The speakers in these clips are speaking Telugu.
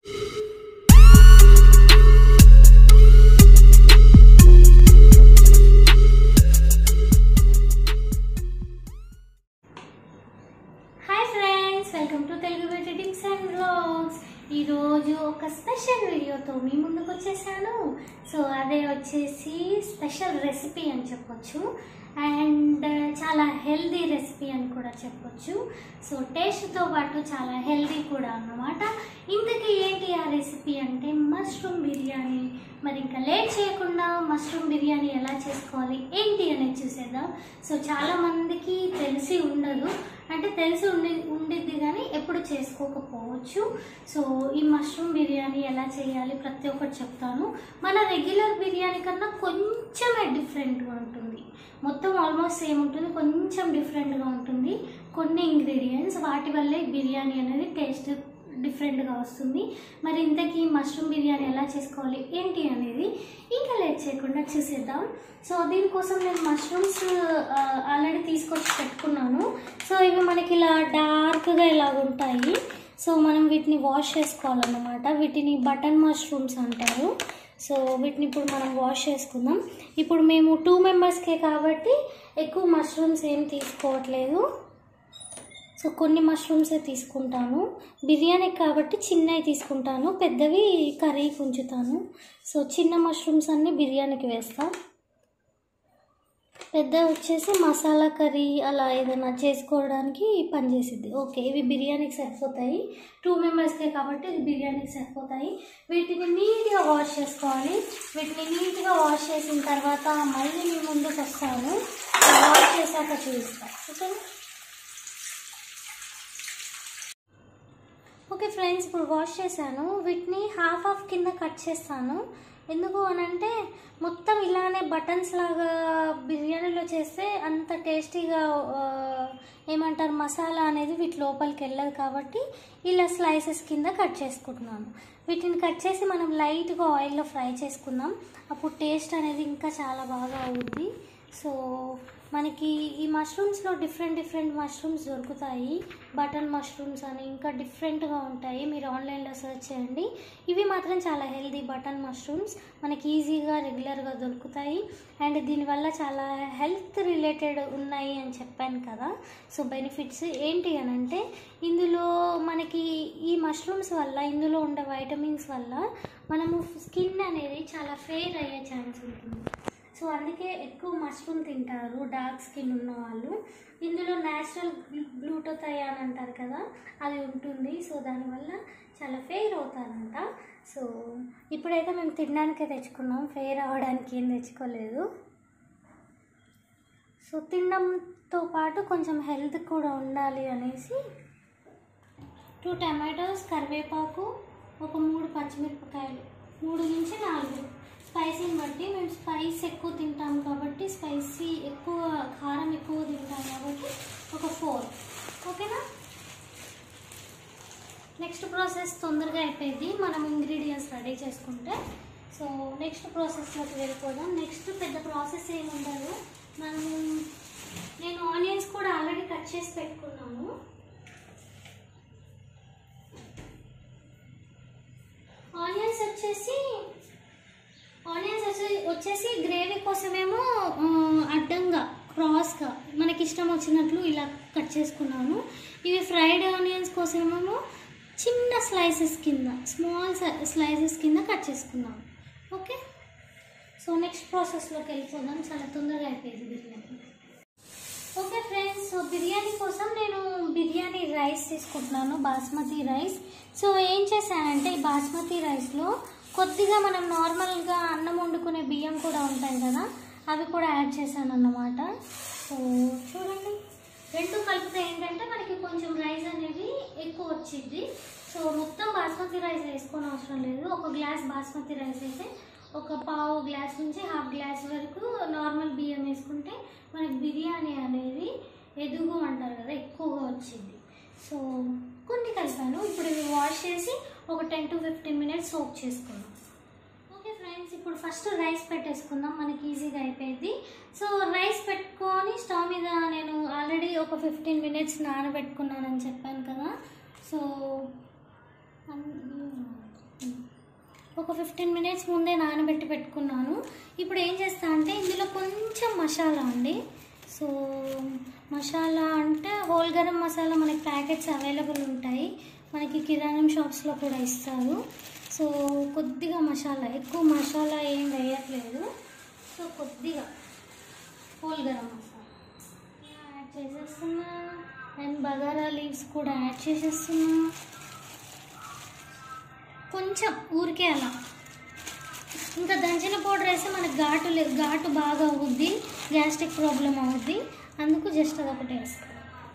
Hi friends welcome to Telugu beauty tips and blogs ఈరోజు ఒక స్పెషల్ వీడియోతో మీ ముందుకు వచ్చేసాను సో అదే వచ్చేసి స్పెషల్ రెసిపీ అని చెప్పొచ్చు అండ్ చాలా హెల్దీ రెసిపీ అని కూడా చెప్పొచ్చు సో టేస్ట్తో పాటు చాలా హెల్దీ కూడా అన్నమాట ఇంతకీ ఏంటి ఆ రెసిపీ అంటే మష్రూమ్ బిర్యానీ మరి ఇంకా లేట్ చేయకుండా మష్రూమ్ బిర్యానీ ఎలా చేసుకోవాలి ఏంటి అనేది చూసేద్దాం సో చాలా మందికి తెలిసి ఉండదు అంటే తెలిసి ఉండి ఉండిద్ది కానీ ఎప్పుడు చేసుకోకపోవచ్చు సో ఈ మష్రూమ్ బిర్యానీ ఎలా చేయాలి ప్రతి ఒక్కటి చెప్తాను మన రెగ్యులర్ బిర్యానీ కన్నా కొంచెమే డిఫరెంట్గా ఉంటుంది మొత్తం ఆల్మోస్ట్ సేమ్ ఉంటుంది కొంచెం డిఫరెంట్గా ఉంటుంది కొన్ని ఇంగ్రీడియంట్స్ వాటి వల్లే బిర్యానీ అనేది టేస్ట్ డిఫరెంట్గా వస్తుంది మరి ఇంతకీ మష్రూమ్ బిర్యానీ ఎలా చేసుకోవాలి ఏంటి అనేది ఇంకా లేట్ చేయకుండా చూసేద్దాం సో దీనికోసం నేను మష్రూమ్స్ ఆల్రెడీ తీసుకొచ్చి పెట్టుకున్నాను సో ఇవి మనకి ఇలా డార్క్గా ఇలా ఉంటాయి సో మనం వీటిని వాష్ చేసుకోవాలన్నమాట వీటిని బటన్ మష్రూమ్స్ అంటారు సో వీటిని ఇప్పుడు మనం వాష్ చేసుకుందాం ఇప్పుడు మేము టూ మెంబర్స్కే కాబట్టి ఎక్కువ మష్రూమ్స్ ఏం తీసుకోవట్లేదు సో కొన్ని మష్రూమ్సే తీసుకుంటాను బిర్యానీకి కాబట్టి చిన్నవి తీసుకుంటాను పెద్దవి కర్రీకి ఉంచుతాను సో చిన్న మష్రూమ్స్ అన్నీ బిర్యానీకి వేస్తా పెద్ద వచ్చేసి మసాలా కర్రీ అలా ఏదైనా చేసుకోవడానికి పనిచేసిద్ది ఓకే ఇవి బిర్యానీకి సరిపోతాయి టూ మెంబర్స్కే కాబట్టి ఇది బిర్యానీకి సరిపోతాయి వీటిని నీట్గా వాష్ చేసుకోవాలి వీటిని నీట్గా వాష్ చేసిన తర్వాత మళ్ళీ మీ ముందుకు వస్తాను వాష్ చేశాక చూపిస్తాను ఓకేనా ఓకే ఫ్రెండ్స్ ఇప్పుడు వాష్ చేశాను వీటిని హాఫ్ హాఫ్ కింద కట్ చేస్తాను ఎందుకు అని అంటే మొత్తం ఇలానే బటన్స్ లాగా బిర్యానీలో చేస్తే అంత టేస్టీగా ఆ, ఏమంటారు మసాలా అనేది వీటి లోపలికి వెళ్ళదు కాబట్టి ఇలా స్లైసెస్ కింద కట్ చేసుకుంటున్నాను వీటిని కట్ చేసి మనం లైట్గా ఆయిల్లో ఫ్రై చేసుకుందాం అప్పుడు టేస్ట్ అనేది ఇంకా చాలా బాగా అవుద్ది సో మనకి ఈ మష్రూమ్స్లో డిఫరెంట్ డిఫరెంట్ మష్రూమ్స్ దొరుకుతాయి బటన్ మష్రూమ్స్ అని ఇంకా డిఫరెంట్గా ఉంటాయి మీరు ఆన్లైన్లో సెర్చ్ చేయండి ఇవి మాత్రం చాలా హెల్దీ బటన్ మష్రూమ్స్ మనకి ఈజీగా రెగ్యులర్గా దొరుకుతాయి అండ్ దీనివల్ల చాలా హెల్త్ రిలేటెడ్ ఉన్నాయి అని చెప్పాను కదా సో బెనిఫిట్స్ ఏంటి అని అంటే ఇందులో మనకి ఈ మష్రూమ్స్ వల్ల ఇందులో ఉండే వైటమిన్స్ వల్ల మనము స్కిన్ అనేది చాలా ఫెయిర్ అయ్యే ఛాన్స్ ఉంటుంది సో అందుకే ఎక్కువ మష్రూమ్ తింటారు డార్క్ స్కిన్ ఉన్న వాళ్ళు ఇందులో న్యాచురల్ గ్లూటోథయాన్ అంటారు కదా అది ఉంటుంది సో దానివల్ల చాలా ఫెయిర్ అవుతారంట సో ఇప్పుడైతే మేము తినడానికే తెచ్చుకున్నాం ఫెయిర్ అవ్వడానికి ఏం తెచ్చుకోలేదు సో తినడంతో పాటు కొంచెం హెల్త్ కూడా ఉండాలి అనేసి టూ టమాటోస్ కరివేపాకు ఒక మూడు పచ్చిమిరపకాయలు మూడు నుంచి నాలుగు స్పైసీని బట్టి మేము స్పైస్ ఎక్కువ తింటాం కాబట్టి స్పైసీ ఎక్కువ కారం ఎక్కువ తింటాం కాబట్టి ఒక ఫోర్ ఓకేనా నెక్స్ట్ ప్రాసెస్ తొందరగా అయిపోయింది మనం ఇంగ్రీడియంట్స్ రెడీ చేసుకుంటే సో నెక్స్ట్ ప్రాసెస్లోకి వెళ్ళిపోదాం నెక్స్ట్ పెద్ద ప్రాసెస్ ఏమి ఉండదు మనం నేను ఆనియన్స్ కూడా ఆల్రెడీ కట్ చేసి పెట్టుకున్నాను ఆనియన్స్ వచ్చేసి ఆనియన్స్ వచ్చి వచ్చేసి గ్రేవీ కోసమేమో ఆ, అడ్డంగా క్రాస్గా మనకి ఇష్టం వచ్చినట్లు ఇలా కట్ చేసుకున్నాను ఇవి ఫ్రైడ్ ఆనియన్స్ కోసమేమో చిన్న స్లైసెస్ కింద స్మాల్ స్లైసెస్ కింద కట్ చేసుకున్నాను ఓకే సో నెక్స్ట్ ప్రాసెస్లోకి వెళ్ళిపోదాం చాలా తొందరగా అయిపోయింది biryani okay friends so biryani కోసం నేను బిర్యానీ రైస్ తీసుకుంటున్నాను బాస్మతి రైస్ సో ఏం చేశానంటే ఈ బాస్మతి రైస్లో కొద్దిగా మనం నార్మల్గా అన్నం వండుకునే బియ్యం కూడా ఉంటాయి కదా అవి కూడా యాడ్ చేశాను అన్నమాట సో చూడండి రెండు కలిపితే ఏంటంటే మనకి కొంచెం రైస్ అనేది ఎక్కువ వచ్చింది సో మొత్తం బాస్మతి రైస్ వేసుకోని అవసరం లేదు ఒక గ్లాస్ బాస్మతి రైస్ అయితే ఒక పావు గ్లాస్ నుంచి హాఫ్ గ్లాస్ వరకు నార్మల్ బియ్యం వేసుకుంటే మనకి బిర్యానీ అనేది ఎదుగు అంటారు కదా ఎక్కువగా వచ్చింది సో కొన్ని కలిపాను ఇప్పుడు ఇవి వాష్ చేసి ఒక ten to fifteen minutes soak చేసుకున్నాం ఓకే ఫ్రెండ్స్ ఇప్పుడు ఫస్ట్ రైస్ పెట్టేసుకుందాం మనకి ఈజీగా అయిపోయింది సో రైస్ పెట్టుకొని స్టవ్ మీద నేను ఆల్రెడీ ఒక ఫిఫ్టీన్ మినిట్స్ నానబెట్టుకున్నానని చెప్పాను కదా సో అన్- ఒక ఫిఫ్టీన్ మినిట్స్ ముందే నానబెట్టి పెట్టుకున్నాను ఇప్పుడు ఏం చేస్తా అంటే ఇందులో కొంచెం మసాలా అండి సో మసాలా అంటే హోల్ గరం మసాలా మనకి ప్యాకెట్స్ అవైలబుల్ ఉంటాయి మనకి కిరాణం షాప్స్లో కూడా ఇస్తారు సో కొద్దిగా మసాలా ఎక్కువ మసాలా ఏం వేయట్లేదు సో కొద్దిగా హోల్ గరం మసాలా యాడ్ చేసేస్తున్నా అండ్ బగారా లీవ్స్ కూడా యాడ్ చేసేస్తున్నా కొంచెం ఊరికే అలా ఇంకా దంచిన పౌడర్ వేస్తే మనకు ఘాటు లే ఘాటు బాగా అవుద్ది గ్యాస్ట్రిక్ ప్రాబ్లం అవుద్ది అందుకు జస్ట్ అది ఒకటి వేస్తాం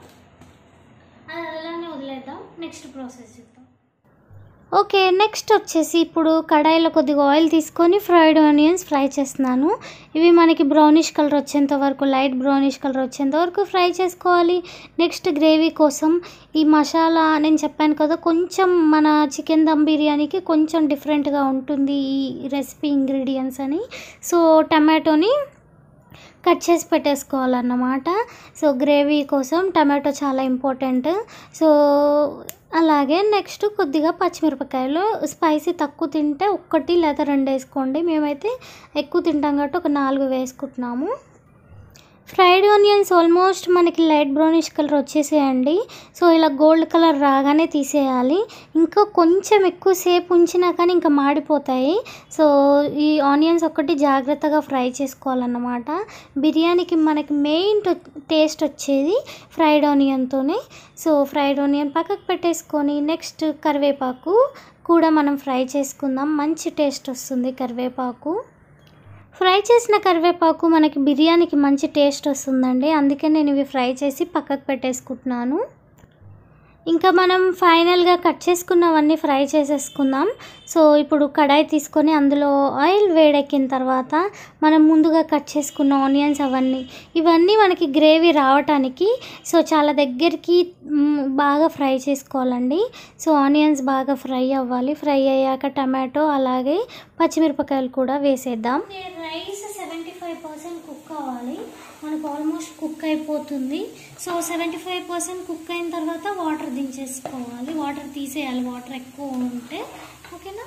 అది అలానే వదిలేద్దాం నెక్స్ట్ ప్రాసెస్ చూద్దాం ఓకే నెక్స్ట్ వచ్చేసి ఇప్పుడు కడాయిలో కొద్దిగా ఆయిల్ తీసుకొని ఫ్రైడ్ ఆనియన్స్ ఫ్రై చేస్తున్నాను ఇవి మనకి బ్రౌనిష్ కలర్ వచ్చేంత వరకు లైట్ బ్రౌనిష్ కలర్ వచ్చేంత వరకు ఫ్రై చేసుకోవాలి నెక్స్ట్ గ్రేవీ కోసం ఈ మసాలా నేను చెప్పాను కదా కొంచెం మన చికెన్ దమ్ బిర్యానీకి కొంచెం డిఫరెంట్గా ఉంటుంది ఈ రెసిపీ ఇంగ్రీడియంట్స్ అని సో టమాటోని కట్ చేసి పెట్టేసుకోవాలన్నమాట సో గ్రేవీ కోసం టమాటో చాలా ఇంపార్టెంట్ సో అలాగే నెక్స్ట్ కొద్దిగా పచ్చిమిరపకాయలు స్పైసీ తక్కువ తింటే ఒక్కటి లేదా రెండు వేసుకోండి మేమైతే ఎక్కువ తింటాం కాబట్టి ఒక నాలుగు వేసుకుంటున్నాము ఫ్రైడ్ ఆనియన్స్ ఆల్మోస్ట్ మనకి లైట్ బ్రౌనిష్ కలర్ వచ్చేసేయండి సో ఇలా గోల్డ్ కలర్ రాగానే తీసేయాలి ఇంకా కొంచెం ఎక్కువసేపు ఉంచినా కానీ ఇంకా మాడిపోతాయి సో ఈ ఆనియన్స్ ఒక్కటి జాగ్రత్తగా ఫ్రై చేసుకోవాలన్నమాట బిర్యానీకి మనకి మెయిన్ టేస్ట్ వచ్చేది ఫ్రైడ్ ఆనియన్తోనే సో ఫ్రైడ్ ఆనియన్ పక్కకు పెట్టేసుకొని నెక్స్ట్ కరివేపాకు కూడా మనం ఫ్రై చేసుకుందాం మంచి టేస్ట్ వస్తుంది కరివేపాకు ఫ్రై చేసిన కరివేపాకు మనకి బిర్యానీకి మంచి టేస్ట్ వస్తుందండి అందుకే నేను ఇవి ఫ్రై చేసి పక్కకు పెట్టేసుకుంటున్నాను ఇంకా మనం ఫైనల్గా కట్ చేసుకున్నవన్నీ ఫ్రై చేసేసుకుందాం సో ఇప్పుడు కడాయి తీసుకొని అందులో ఆయిల్ వేడెక్కిన తర్వాత మనం ముందుగా కట్ చేసుకున్న ఆనియన్స్ అవన్నీ ఇవన్నీ మనకి గ్రేవీ రావటానికి సో చాలా దగ్గరికి మ్, బాగా ఫ్రై చేసుకోవాలండి సో ఆనియన్స్ బాగా ఫ్రై అవ్వాలి ఫ్రై అయ్యాక టమాటో అలాగే పచ్చిమిరపకాయలు కూడా వేసేద్దాం rice seventy five percent cook అవ్వాలి మనకు ఆల్మోస్ట్ కుక్ అయిపోతుంది so seventy five percent cook అయిన తర్వాత వాటర్ దించేసుకోవాలి వాటర్ తీసేయాలి వాటర్ ఎక్కువ ఉంటే ఓకేనా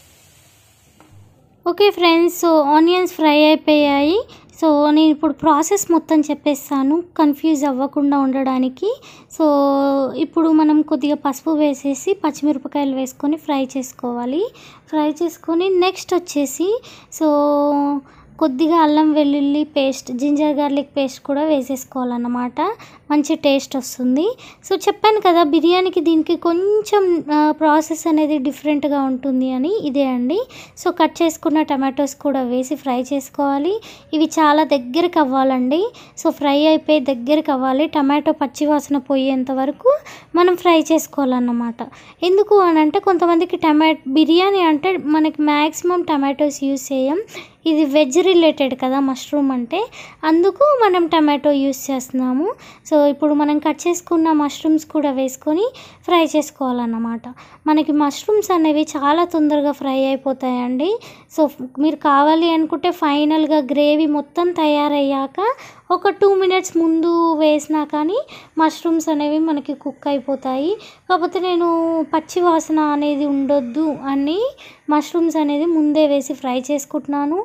okay friends so onions fry అయిపోయాయి సో నేను ఇప్పుడు ప్రాసెస్ మొత్తం చెప్పేస్తాను కన్ఫ్యూజ్ అవ్వకుండా ఉండడానికి సో ఇప్పుడు మనం కొద్దిగా పసుపు వేసేసి పచ్చిమిరపకాయలు వేసుకొని ఫ్రై చేసుకోవాలి ఫ్రై చేసుకొని నెక్స్ట్ వచ్చేసి సో కొద్దిగా అల్లం వెల్లుల్లి పేస్ట్ జింజర్ గార్లిక్ పేస్ట్ కూడా వేసేసుకోవాలన్నమాట మంచి టేస్ట్ వస్తుంది సో చెప్పాను కదా బిర్యానీకి దీనికి కొంచెం ప్రాసెస్ అనేది డిఫరెంట్గా ఉంటుంది అని ఇదే అండి సో కట్ చేసుకున్న టమాటోస్ కూడా వేసి ఫ్రై చేసుకోవాలి ఇవి చాలా దగ్గరికి అవ్వాలండి సో ఫ్రై అయిపోయి దగ్గరికి అవ్వాలి టమాటో పచ్చివాసన పోయేంత వరకు మనం ఫ్రై చేసుకోవాలన్నమాట ఎందుకు అని అంటే కొంతమందికి టమాటో బిర్యానీ అంటే మనకి మ్యాక్సిమం టమాటోస్ యూస్ చేయం ఇది వెజ్ రిలేటెడ్ కదా మష్రూమ్ అంటే అందుకు మనం టమాటో యూస్ చేస్తున్నాము సో ఇప్పుడు మనం కట్ చేసుకున్న మష్రూమ్స్ కూడా వేసుకొని ఫ్రై చేసుకోవాలన్నమాట మనకి మష్రూమ్స్ అనేవి చాలా తొందరగా ఫ్రై అయిపోతాయండి సో మీరు కావాలి అనుకుంటే ఫైనల్గా గ్రేవీ మొత్తం తయారయ్యాక ఒక టూ మినిట్స్ ముందు వేసినా కానీ మష్రూమ్స్ అనేవి మనకి కుక్ అయిపోతాయి కాకపోతే నేను పచ్చి వాసన అనేది ఉండొద్దు అని మష్రూమ్స్ అనేది ముందే వేసి ఫ్రై చేసుకుంటున్నాను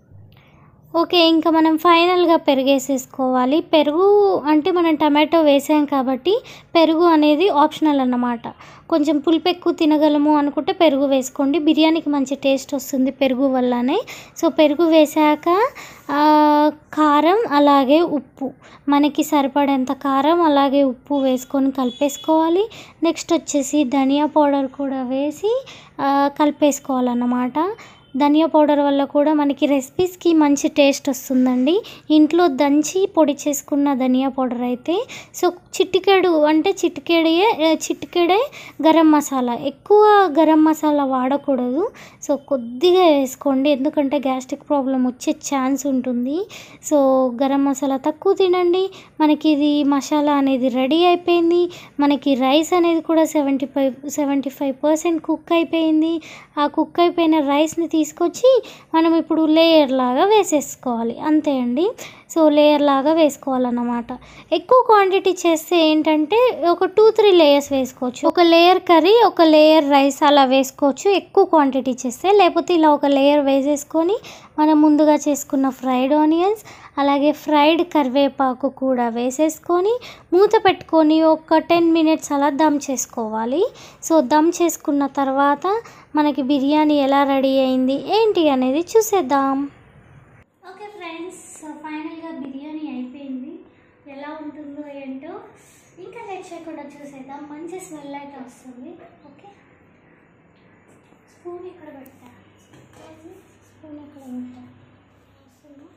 ఓకే ఇంకా మనం ఫైనల్గా పెరుగేసేసుకోవాలి పెరుగు అంటే మనం టమాటో వేసాం కాబట్టి పెరుగు అనేది ఆప్షనల్ అన్నమాట కొంచెం పులుపు ఎక్కువ తినగలము అనుకుంటే పెరుగు వేసుకోండి బిర్యానీకి మంచి టేస్ట్ వస్తుంది పెరుగు వల్లనే సో పెరుగు వేసాక ఆ, కారం అలాగే ఉప్పు మనకి సరిపడేంత కారం అలాగే ఉప్పు వేసుకొని కలిపేసుకోవాలి నెక్స్ట్ వచ్చేసి ధనియా పౌడర్ కూడా వేసి ఆ, కలిపేసుకోవాలన్నమాట ధనియా పౌడర్ వల్ల కూడా మనకి రెసిపీస్కి మంచి టేస్ట్ వస్తుందండి ఇంట్లో దంచి పొడి చేసుకున్న ధనియా పౌడర్ అయితే సో చిటికెడు అంటే చిటికెడే చిటికెడే గరం మసాలా ఎక్కువ గరం మసాలా వాడకూడదు సో కొద్దిగా వేసుకోండి ఎందుకంటే గ్యాస్ట్రిక్ ప్రాబ్లం వచ్చే ఛాన్స్ ఉంటుంది సో గరం మసాలా తక్కువ తినండి మనకి ఇది మసాలా అనేది రెడీ అయిపోయింది మనకి రైస్ అనేది కూడా seventy five seventy five percent cook అయిపోయింది ఆ కుక్ అయిపోయిన రైస్ని తీసుకొచ్చి మనం ఇప్పుడు లేయర్ లాగా వేసేసుకోవాలి అంతే అండి సో లేయర్ లాగా వేసుకోవాలన్నమాట ఎక్కువ క్వాంటిటీ చేస్తే ఏంటంటే ఒక టూ త్రీ లేయర్స్ వేసుకోవచ్చు ఒక లేయర్ కర్రీ ఒక లేయర్ రైస్ అలా వేసుకోవచ్చు ఎక్కువ క్వాంటిటీ చేస్తే లేకపోతే ఇలా ఒక లేయర్ వేసేసుకొని మనం ముందుగా చేసుకున్న ఫ్రైడ్ ఆనియన్స్ అలాగే ఫ్రైడ్ కరివేపాకు కూడా వేసేసుకొని మూత పెట్టుకొని ఒక టెన్ మినిట్స్ అలా దమ్ చేసుకోవాలి సో దమ్ చేసుకున్న తర్వాత మనకి బిర్యానీ ఎలా రెడీ అయింది ఏంటి అనేది చూసేద్దాం ఓకే ఫ్రెండ్స్ ఫైనల్గా బిర్యానీ అయిపోయింది ఎలా ఉంటుందో ఏంటో ఇంకా లేట్ చేయకుండా చూసేద్దాం మంచి స్మెల్ అయితే వస్తుంది ఓకే స్పూన్ ఇక్కడ పెట్టా స్పూన్ ఇక్కడ పెట్టా వస్తుందా?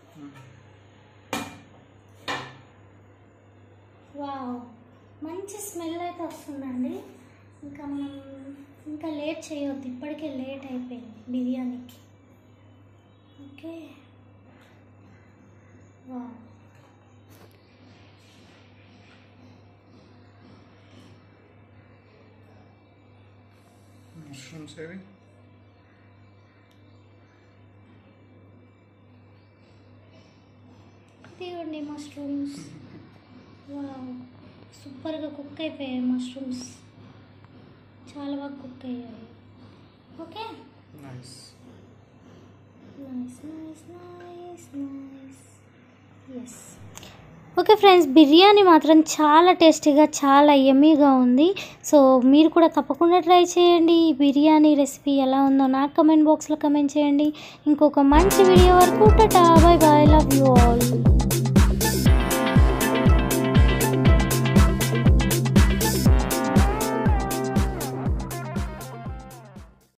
వావ్ మంచి స్మెల్ అయితే వస్తుందండి ఇంకా మనం ఇంకా లేట్ చేయొద్దు ఇప్పటికే లేట్ అయిపోయింది బిర్యానీకి ఓకే వావ్ మష్రూమ్స్ ఏవి తీయండి మష్రూమ్స్ వావ్ సూపర్గా కుక్ అయిపోయాయి మష్రూమ్స్ చాలా బాగా కుక్ అయ్యాయి okay nice nice nice nice nice yes okay friends biryani మాత్రం చాలా టేస్టీగా చాలా యమ్మీగా ఉంది సో మీరు కూడా తప్పకుండా ట్రై చేయండి ఈ బిర్యానీ రెసిపీ ఎలా ఉందో నాకు కమెంట్ బాక్స్లో కమెంట్ చేయండి ఇంకొక మంచి వీడియో వరకు tata bye bye love you all